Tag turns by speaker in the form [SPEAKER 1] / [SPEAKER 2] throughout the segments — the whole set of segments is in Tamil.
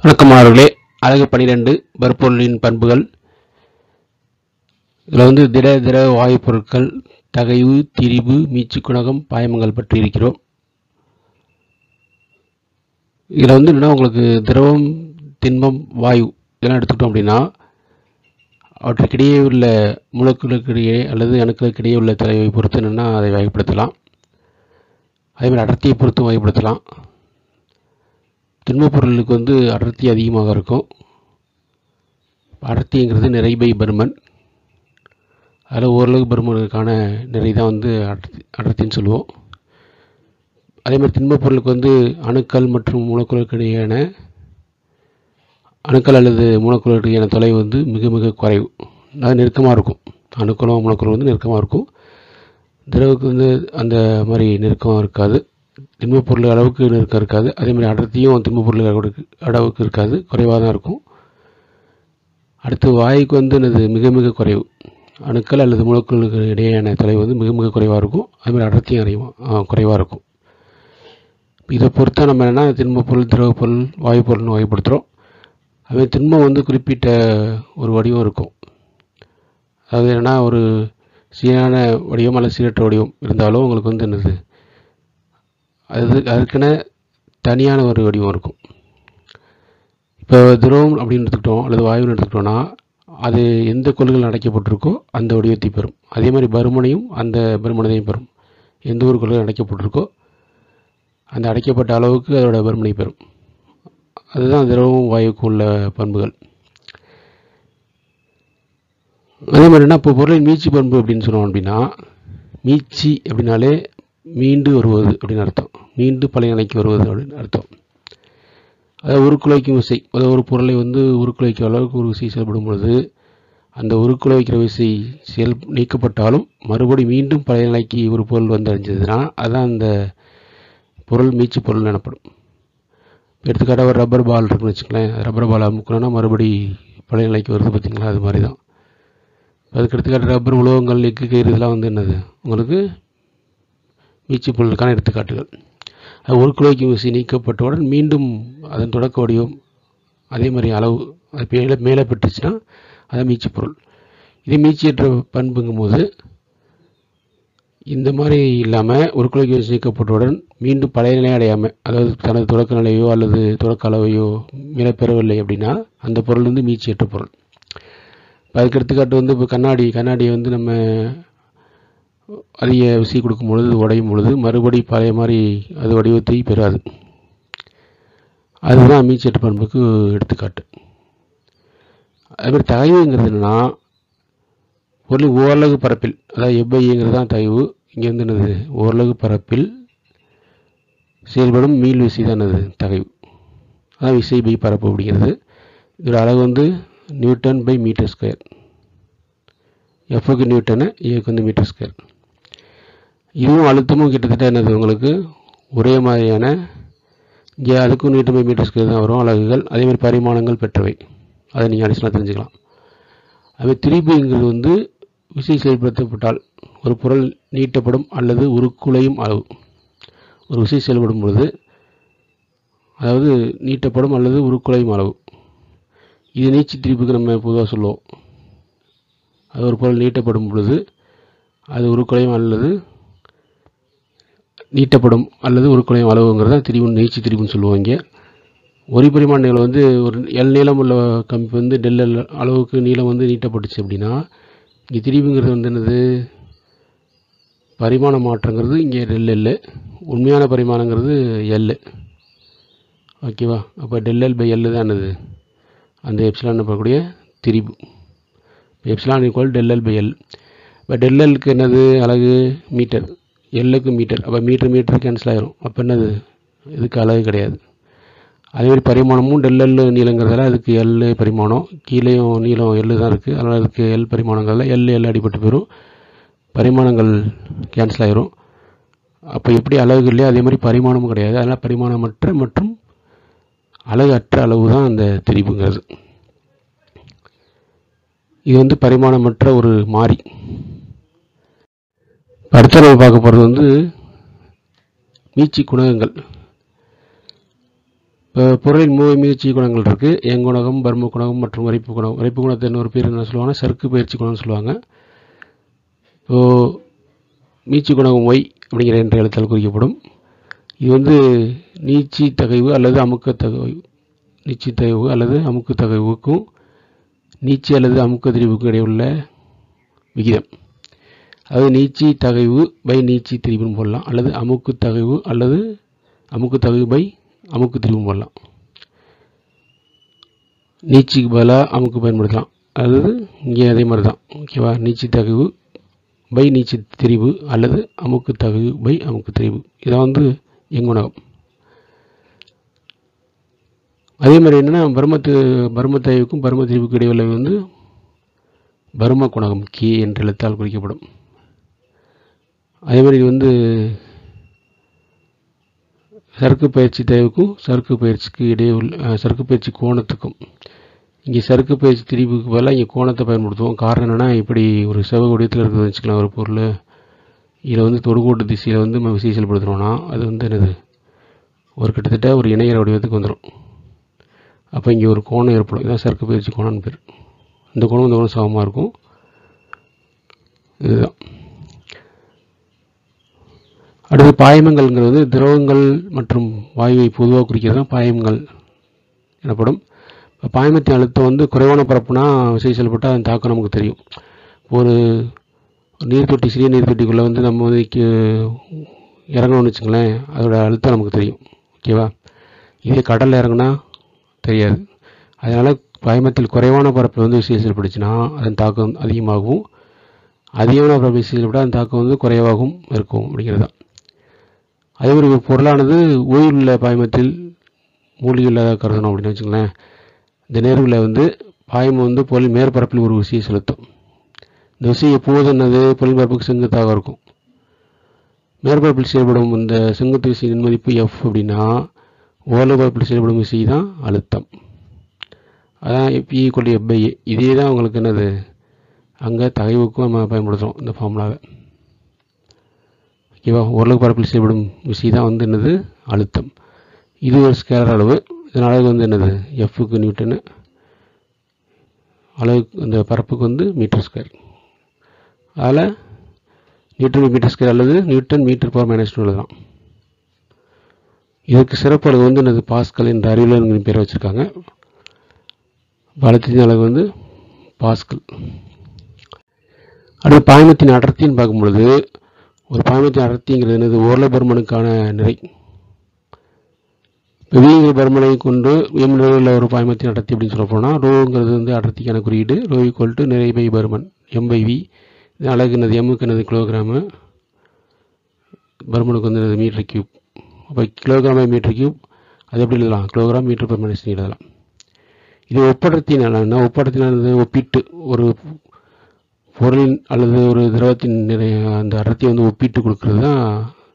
[SPEAKER 1] வணக்கம் மாணவர்களே அழகு பனிரெண்டு பருப்பொருளின் பண்புகள் இதில் வந்து திட திர வாயு பொருட்கள் தகைவு திரிபு மீச்சு குணகம் பாயமங்கள் பற்றி இருக்கிறோம் இதில் வந்து என்னன்னா உங்களுக்கு திரவம் திண்மம் வாயு இதெல்லாம் எடுத்துக்கிட்டோம் அப்படின்னா அவற்றுக்கிடையே உள்ள மூலக்கூறுகளுக்கிடையே அல்லது அணுக்களுக்கிடையே உள்ள தலைவை பொறுத்து என்னென்னா அதை வகைப்படுத்தலாம் அதேமாதிரி அடர்த்தியை பொறுத்தும் வகைப்படுத்தலாம் திண்மப் பொருளுக்கு வந்து அடர்த்தி அதிகமாக இருக்கும் அடர்த்திங்கிறது நிறை பை பருமன் அதில் ஓரளவு பருமனுக்கான நிறை தான் வந்து அடர்த்தி அடர்த்தின்னு சொல்லுவோம் அதே மாதிரி திண்மப் பொருளுக்கு வந்து அணுக்கள் மற்றும் மூலக்கூறுகளுக்கு இடையேயான அணுக்கள் அல்லது மூலக்கூறுகளுக்கு இடையேயான தொலைவு வந்து மிக மிக குறைவு அது நெருக்கமாக இருக்கும் அணுக்களும் மூலக்கூறும் வந்து நெருக்கமாக இருக்கும் திரவுக்கு வந்து அந்த மாதிரி நெருக்கம் இருக்காது திண்மப் பொருள் அளவுக்கு நெருக்கம் இருக்காது அதே மாதிரி அடர்த்தியும் திண்மப் பொருள் அளவுக்கு அளவுக்கு இருக்காது குறைவாக தான் இருக்கும் அடுத்து வாயுக்கு வந்து என்னது மிக மிக குறைவு அணுக்கள் அல்லது மூலக்கூறுகளுக்கு இடையேயான தொலைவு வந்து மிக மிக குறைவாக இருக்கும் அதே மாதிரி அடர்த்தியும் அதிகமாக குறைவாக இருக்கும் இதை பொறுத்தா நம்ம என்னென்னா திண்மப் பொருள் திரவப் பொருள் வாயு பொருள்னு வகைப்படுத்துகிறோம் அதுமாதிரி திண்மம் வந்து குறிப்பிட்ட ஒரு வடிவம் இருக்கும் அதாவது என்னென்னா ஒரு சீரான வடிவம் அல்லது சீரற்ற வடிவம் இருந்தாலும் உங்களுக்கு வந்து என்னது அது அதுக்குன்னு தனியான ஒரு வடிவம் இருக்கும் இப்போ திரவம் அப்படின்னு எடுத்துக்கிட்டோம் அல்லது வாயுன்னு எடுத்துக்கிட்டோம்னா அது எந்த கொள்கைகள் அடைக்கப்பட்டிருக்கோ அந்த வடிவத்தை பெறும் அதே மாதிரி பருமனையும் அந்த பருமனதையும் பெறும் எந்த ஒரு கொள்கைகள் அடைக்கப்பட்டிருக்கோ அந்த அடைக்கப்பட்ட அளவுக்கு அதோட பருமனை பெறும் அதுதான் திரவம் வாயுக்கு உள்ள பண்புகள் அதே மாதிரி என்ன இப்போ பொருளின் மீட்சி பண்பு அப்படின்னு சொன்னோம் அப்படின்னா மீட்சி அப்படின்னாலே மீண்டு வருவது அப்படின்னு அர்த்தம் மீண்டு பழைய நிலைக்கு வருவது அப்படின்னு அர்த்தம் அதாவது உருக்குலைக்கும் விசை அதாவது ஒரு பொருளை வந்து உருக்குலைக்கும் அளவுக்கு ஒரு விசை செயல்படும் பொழுது அந்த உருக்குலைக்கிற விசை செயல் நீக்கப்பட்டாலும் மறுபடி மீண்டும் பழைய நிலைக்கு ஒரு பொருள் வந்து அடைஞ்சதுன்னா அதுதான் அந்த பொருள் மீட்சி பொருள் எனப்படும் எடுத்துக்காட்டாக ஒரு ரப்பர் பால் இருக்குன்னு வச்சுக்கலேன் ரப்பர் பால் அமுக்கணும்னா மறுபடி பழைய நிலைக்கு வருது பார்த்தீங்களா அது மாதிரி தான் அதுக்கு எடுத்துக்காட்டு ரப்பர் உலோகங்கள் எக்கு கயிறு இதெல்லாம் வந்து என்னது உங்களுக்கு மீட்சி பொருளுக்கான எடுத்துக்காட்டுகள் அது உருக்குலைக்கும் விசை நீக்கப்பட்டவுடன் மீண்டும் அதன் தொடக்க வடிவம் அதே மாதிரி அளவு அது மேலே மேலே பெற்றுச்சுன்னா அது மீட்சி பொருள் இதே மீட்சியற்ற பண்புங்கும் போது இந்த மாதிரி இல்லாமல் உருக்குலைக்கும் விசை நீக்கப்பட்டவுடன் மீண்டும் பழைய நிலை அடையாமல் அதாவது தனது தொடக்க நிலையோ அல்லது தொடக்க அளவையோ மேலே பெறவில்லை அப்படின்னா அந்த பொருள் வந்து மீட்சியற்ற பொருள் இப்போ அதுக்கு எடுத்துக்காட்டு வந்து இப்போ கண்ணாடி கண்ணாடியை வந்து நம்ம அதிக விசை கொடுக்கும் பொழுது உடையும் பொழுது மறுபடி பழைய மாதிரி அது வடிவத்தை பெறாது அதுதான் மீச்சேட்டு பண்புக்கு எடுத்துக்காட்டு அதேமாதிரி தகைவுங்கிறது என்னன்னா பொருள் ஓரளவு பரப்பில் அதாவது எவ்வகைங்கிறது தான் தகைவு இங்கே வந்து என்னது ஓரளவு பரப்பில் செயல்படும் மீள் விசை தான் அது தகைவு அதான் விசை பை பரப்பு அப்படிங்கிறது இதோட அளவு வந்து நியூட்டன் பை மீட்டர் ஸ்கொயர் எஃப்க்கு நியூட்டனு ஏக்கு வந்து மீட்டர் ஸ்கொயர் இதுவும் அழுத்தமும் கிட்டத்தட்ட என்னது உங்களுக்கு ஒரே மாதிரியான இங்கே அதுக்கும் நியூட்டன் பை மீட்டர் ஸ்கொயர் தான் வரும் அலகுகள் அதேமாதிரி பரிமாணங்கள் பெற்றவை அதை நீங்கள் அடிஷனலாக தெரிஞ்சுக்கலாம் அதுமாதிரி திரிபுங்கிறது வந்து விசை செயல்படுத்தப்பட்டால் ஒரு பொருள் நீட்டப்படும் அல்லது உருக்குலையும் அளவு ஒரு விசை செயல்படும் பொழுது அதாவது நீட்டப்படும் அல்லது உருக்குலையும் அளவு இது நீச்சி திரிப்புக்கு நம்ம பொதுவாக சொல்லுவோம் அது ஒரு பொருள் நீட்டப்படும் பொழுது அது உருக்குலையும் அல்லது நீட்டப்படும் அல்லது உருக்குலையும் அளவுங்கிறத திரிபுன் நீச்சி திரிபுன்னு சொல்லுவோம் இங்கே ஒரு பரிமாண நீளம் வந்து ஒரு எல் நீளம் உள்ள கம்பி வந்து டெல் எல் அளவுக்கு நீளம் வந்து நீட்டப்பட்டுச்சு அப்படின்னா இங்கே திரிபுங்கிறது வந்து என்னது பரிமாண மாற்றங்கிறது இங்கே டெல் எல் உண்மையான பரிமாணங்கிறது எல் ஓகேவா அப்போ டெல் எல் பை எல் தான் என்னது அந்த எப்சிலான் பண்ணக்கூடிய திரிபு epsilon equal del L by L இப்போ டெல்எல்க்கு என்னது அலகு மீட்டர் எல்லுக்கு மீட்டர் அப்போ மீட்டர் மீட்டர் கேன்சல் ஆயிரும் அப்போ என்னது இதுக்கு அலகு கிடையாது அதேமாதிரி பரிமாணமும் டெல்எல் நீளங்கிறதால அதுக்கு எல் பரிமாணம் கீழேயும் நீளம் எல் தான் இருக்குது அதனால் அதுக்கு எல் பரிமாணங்களில் எல் எல் அடிபட்டு போயிடும் பரிமாணங்கள் கேன்சல் ஆயிரும் அப்போ எப்படி அலகு இல்லையோ அதே மாதிரி பரிமாணமும் கிடையாது அதனால் பரிமாணமற்ற மற்றும் அலகு அற்ற அளவு தான் அந்த திரிபுங்கிறது இது வந்து பரிமாணமற்ற ஒரு மாறி அடுத்த நம்ம பார்க்க போகிறது வந்து மீட்சி குணகங்கள் இப்போ பொருளின் மூவை மீச்சி குணங்கள் இருக்குது எங்குணகம் பர்ம குணகம் மற்றும் வரைப்பு குணம் வரைப்பு குணத்தை இன்னொரு பேர் என்ன சொல்லுவாங்கன்னா சறுக்கு பயிற்சி குணம்னு சொல்லுவாங்க இப்போது மீச்சி குணகம் ஒய் அப்படிங்கிற என்ற எழுத்தால் குறிக்கப்படும் இது வந்து நீச்சி தகைவு அல்லது அமுக்க தகைவு நீச்சி தகைவு அல்லது அமுக்கு தகைவுக்கும் நீச்சி அல்லது அமுக்க திரிவுக்கும் இடையே உள்ள விகிதம் அதாவது நீச்சி தகைவு பை நீச்சி திரிவுன்னு போடலாம் அல்லது அமுக்கு தகைவு அல்லது அமுக்கு தகைவு பை அமுக்கு திரிவும் போடலாம் நீச்சிக்கு பதிலாக அமுக்கு பயன்படுத்தலாம் அதாவது இங்கே அதே மாதிரி தான் ஓகேவா நீச்சி தகைவு பை நீச்சி திரிவு அல்லது அமுக்கு தகைவு பை அமுக்கு திரிவு இதான் வந்து எங்குணகம் அதே மாதிரி என்னென்னா பர்மத்து பர்மத்தகைவுக்கும் பர்ம திரிவுக்கும் இடையுள்ள வந்து பர்ம குணகம் கே என்ற எழுத்தால் குறிக்கப்படும் அதே மாதிரி இது வந்து சறுக்கு பயிற்சி தேவைக்கும் சறுக்கு பயிற்சிக்கு இடையே உள்ள அஹ், சறுக்கு பயிற்சி கோணத்துக்கும் இங்கே சறுக்கு பயிற்சி திரிவுக்கு பதிலாக இங்கே கோணத்தை பயன்படுத்துவோம் காரணம் என்னென்னா இப்படி ஒரு செவ்வக வடிவத்தில் இருக்குதுன்னு வச்சுக்கலாம் ஒரு பொருள் இதில் வந்து தொடுகோட்டு திசையில் வந்து நம்ம விசை செயல்படுத்துகிறோம்னா அது வந்து என்னது ஒரு கிட்டத்தட்ட ஒரு இணையர வடிவத்துக்கு வந்துடும் அப்போ இங்கே ஒரு கோணம் ஏற்படும் இதான் சறுக்கு பயிற்சி கோணம்னு பேர் இந்த கோணம் இந்த கோணம் சமமாக இருக்கும் இதுதான் அடுத்து பாயமங்கள்ங்கிறது திரவங்கள் மற்றும் வாயுவை பொதுவாக குறிக்கிறது தான் பாயங்கள் எனப்படும் இப்போ பாயமத்தின் அழுத்தம் வந்து குறைவான பரப்புனா விசை செயல்பட்டால் அதன் தாக்கம் நமக்கு தெரியும் ஒரு நீர்த்தொட்டி சிறிய நீர்த்தொட்டிக்குள்ளே வந்து நம்ம வந்து கீ- இறங்கணும்னு வச்சுங்களேன் அதோட அழுத்தம் நமக்கு தெரியும் ஓகேவா இதே கடலில் இறங்குனா தெரியாது அதனால் பாயமத்தில் குறைவான பரப்பில் வந்து விசை செயல்படுச்சுன்னா அதன் தாக்கம் அதிகமாகும் அதிகமான பரப்பில் விசை செயல்பட்டால் அதன் தாக்கம் வந்து குறைவாகவும் இருக்கும் அப்படிங்கிறது தான் அதே மாதிரி ஒரு பொருளானது ஓய்வுள்ள பாய்மத்தில் மூலிகை இல்லாத கருதணும் அப்படின்னு வச்சுங்களேன் இந்த நேர்வில் வந்து பாய்மம் வந்து பொருள் மேற்பரப்பில் ஒரு விசையை செலுத்தும் இந்த விசை எப்போது என்னது பொருள் பரப்புக்கு செங்குத்தாக இருக்கும் மேற்பரப்பில் செயல்படும் இந்த செங்குத்து விசையின் மதிப்பு எஃப் அப்படின்னா ஓலை பரப்பில் செயல்படும் விசை தான் அழுத்தம் அதான் பி கொண்டு எஃப் பை இதே தான் உங்களுக்கு என்னது அங்கே தகைவுக்கும் நம்ம பயன்படுத்துகிறோம் இந்த ஃபார்முலாவை ஓகேவா ஓரளவு பரப்பில் செயல்படும் விசை தான் வந்து என்னது அழுத்தம் இது ஒரு ஸ்கேலர் அளவு இதன் அழகு வந்து என்னது எஃப்க்கு நியூட்டனு அளவுக்கு இந்த பரப்புக்கு வந்து மீட்டர் ஸ்கொயர் அதில் நியூட்டன் மீட்டர் ஸ்கொயர் அல்லது newton meter power minus two எழுதலாம் இதுக்கு சிறப்பு அலகு வந்து என்னது பாஸ்கல் என்ற அறிவியலர் பேர் வச்சுருக்காங்க அழுத்தத்தின் அலகு வந்து பாஸ்கல் அடுத்து பாய்மத்தின் அடர்த்தின்னு பார்க்கும் பொழுது ஒரு பாய்மத்தின் அடர்த்திங்கிறது என்னது ஓரள பருமனுக்கான நிறை இப்போ வீங்கிற பருமனை கொண்டு எம் நிலையில் ஒரு பாய்மத்தின் அடர்த்தி அப்படின்னு சொல்ல போனால் ரோங்கிறது வந்து அடர்த்திக்கான குறியீடு ரோ ஈக்குவல் டு நிறை பை பருமன் எம் பை வி இது அழகுனது எம்முக்கு என்னது கிலோகிராமு பருமனுக்கு வந்து என்னது மீட்டர் கியூப் அப்போ கிலோகிராம் பை மீட்டர் கியூப் அது எப்படி எழுதலாம் கிலோகிராம் மீட்டர் பர் மைனஸ் எழுதலாம் இது ஒப்படர்த்தினால ஒப்படத்தினால ஒப்பிட்டு ஒரு பொருளின் அல்லது ஒரு திரவத்தின் நிறைய அந்த அடர்த்தியை வந்து ஒப்பிட்டு கொடுக்கறது தான்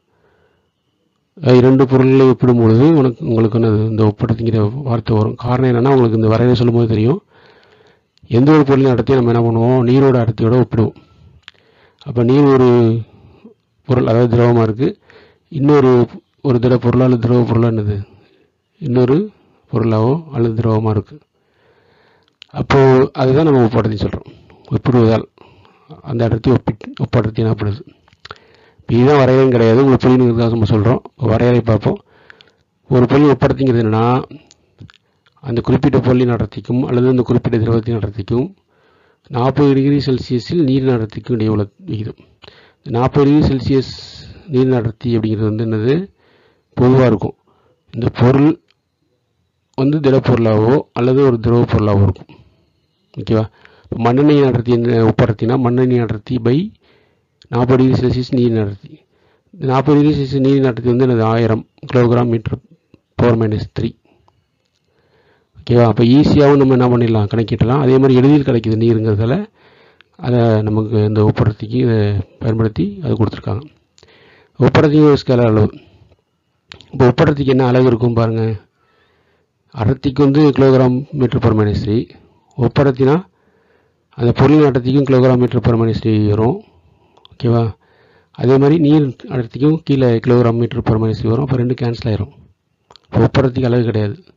[SPEAKER 1] அஹ் இரண்டு பொருள்களை ஒப்பிடும் பொழுது உனக்கு உங்களுக்கு என்னது இந்த ஒப்படத்திங்கிற வார்த்தை வரும் காரணம் என்னென்னா உங்களுக்கு இந்த வரைவை சொல்லும்போது தெரியும் எந்த ஒரு பொருளின் அடர்த்தியை நம்ம என்ன பண்ணுவோம் நீரோட அடர்த்தியோட ஒப்பிடுவோம் அப்போ நீர் ஒரு பொருள் அதாவது திரவமாக இருக்குது இன்னொரு ஒரு திட பொருளோ அல்லது திரவ பொருளோ என்னது இன்னொரு பொருளாவோ அல்லது திரவமாக இருக்குது அப்போது அதுதான் நம்ம ஒப்படத்தி சொல்கிறோம் ஒப்பிடுவதால் அந்த அடர்த்தி ஒப்பிட்டு ஒப்படர்த்தி எனப்படுது இப்போ இதுதான் வரையறையும் கிடையாது உங்களுக்கு புரியுங்கிறதுக்காக நம்ம சொல்கிறோம் வரையறை பார்ப்போம் ஒரு பொருள் ஒப்படத்திங்கிறது என்னென்னா அந்த குறிப்பிட்ட பொருளின் அடர்த்திக்கும் அல்லது அந்த குறிப்பிட்ட திரவத்தின் அடர்த்திக்கும் நாற்பது டிகிரி செல்சியஸில் நீரின் அடர்த்திக்கும் இடையே உள்ள விகிதம் நாற்பது டிகிரி செல்சியஸ் நீரின் அடர்த்தி அப்படிங்கிறது வந்து என்னது பொதுவாக இருக்கும் இந்த பொருள் வந்து திடப்பொருளாகவோ அல்லது ஒரு திரவ பொருளாகவோ இருக்கும் ஓகேவா இப்போ மண்ணெண்ணெய் அடர்த்தி என்ன உப்படர்த்தினா மண்ணெண்ணெய் அடர்த்தி பை நாற்பது டிகிரி செல்சியஸ் நீரின் அடர்த்தி இந்த நாற்பது டிகிரி செல்சியஸ் நீரின் அடர்த்தி வந்து எனது ஆயிரம் kilogram meter power minus three ஓகேவா அப்போ ஈஸியாகவும் நம்ம என்ன பண்ணிடலாம் கணக்கிடலாம் அதே மாதிரி எளிதில் கிடைக்குது நீருங்கிறதால அதை நமக்கு இந்த ஒப்படத்திக்கு இதை பயன்படுத்தி அது கொடுத்துருக்காங்க ஒப்படத்திக்கு ஒரு ஸ்கேலர் அளவு இப்போ ஒப்படத்திக்கு என்ன அளவு இருக்கும் பாருங்கள் அடர்த்திக்கு வந்து kilogram meter per minus three ஒப்படத்தினா அந்த பொருளின் அடர்த்திக்கும் kilogram meter per minus three வரும் ஓகேவா அதே மாதிரி நீர் அடர்த்திக்கும் கீழே kilogram meter per minus three வரும் அப்போ ரெண்டு கேன்சல் ஆயிரும் இப்போ ஒப்படத்துக்கு அளவு கிடையாது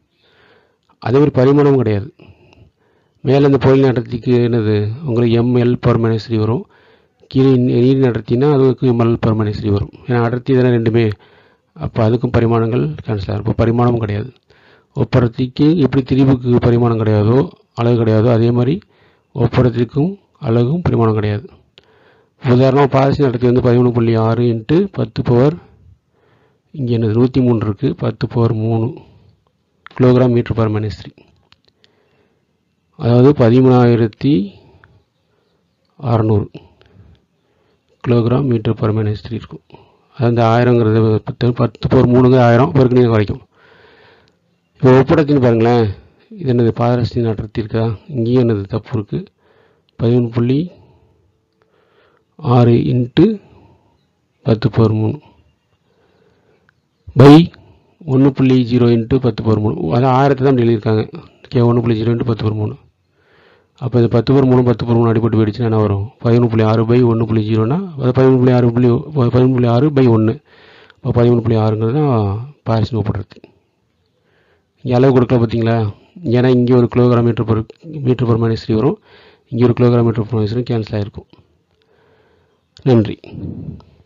[SPEAKER 1] அதே மாதிரி பரிமாணமும் கிடையாது மேலே இந்த பொருள் அடர்த்திக்கு என்னது உங்களுக்கு எம்எல் பர் மைனஸ் த்ரீ வரும் கீழே நீ- நீரின் அடர்த்தினா அதுக்கு எம்எல் பர் மைனஸ் த்ரீ வரும் ஏன்னா அடர்த்தி தானே ரெண்டுமே அப்போ அதுக்கும் பரிமாணங்கள் கேன்சல் ஆகும் இப்போ பரிமாணமும் கிடையாது ஒப்படத்திக்கு எப்படி திரிவுக்கு பரிமாணம் கிடையாதோ அழகு கிடையாதோ அதே மாதிரி ஒப்படத்திற்கும் அழகும் பரிமாணம் கிடையாது உதாரணமாக பாரசின் அடர்த்தி வந்து பதிமூணு புள்ளி ஆறு இன்ட்டு பத்து பவர் இங்கே என்னது நூற்றி மூணு இருக்குது பத்து பவர் மூணு kilogram meter per minus three அதாவது பதிமூணாயிரத்தி அறநூறு kilogram meter per minus three இருக்கும் அது அந்த ஆயிரங்கிறது பத்து பத்து பவர் மூணுங்க ஆயிரம் பெருக்கணிங்க வரைக்கும் இப்போ ஒப்படத்தின்னு பாருங்களேன் இது என்னது பாதரசத்தின் அடர்த்தி இருக்கா இங்கேயும் என்னது தப்பு இருக்குது பதிமூணு புள்ளி ஆறு இன்ட்டு பத்து பவர் மூணு பை ஒன்று புள்ளி ஜீரோ இன்ட்டு பத்து பவர் மூணு அது ஆயிரத்தை தான் எழுதியிருக்காங்க கே ஒன்று புள்ளி ஜீரோ இன்ட்டு பத்து பவர் மூணு அப்போ இது பத்து பவர் மூணு பத்து பவர் மூணு அடிபட்டு போயிடுச்சுன்னா என்ன வரும் பதிமூணு புள்ளி ஆறு பை ஒன்று புள்ளி ஜீரோனா அது பதிமூணு புள்ளி ஆறு புள்ளி பதிமூணு புள்ளி ஆறு பை ஒன்று இப்போ பதிமூணு புள்ளி ஆறுங்கிறது தான் பாரிசின் ஒப்படுறது இங்கே அளவு கொடுக்கல பார்த்தீங்களா ஏன்னா இங்கே ஒரு kilogram meter per meter per minus three வரும் இங்கே ஒரு kilogram meter per minus cancel ஆகிருக்கும் நன்றி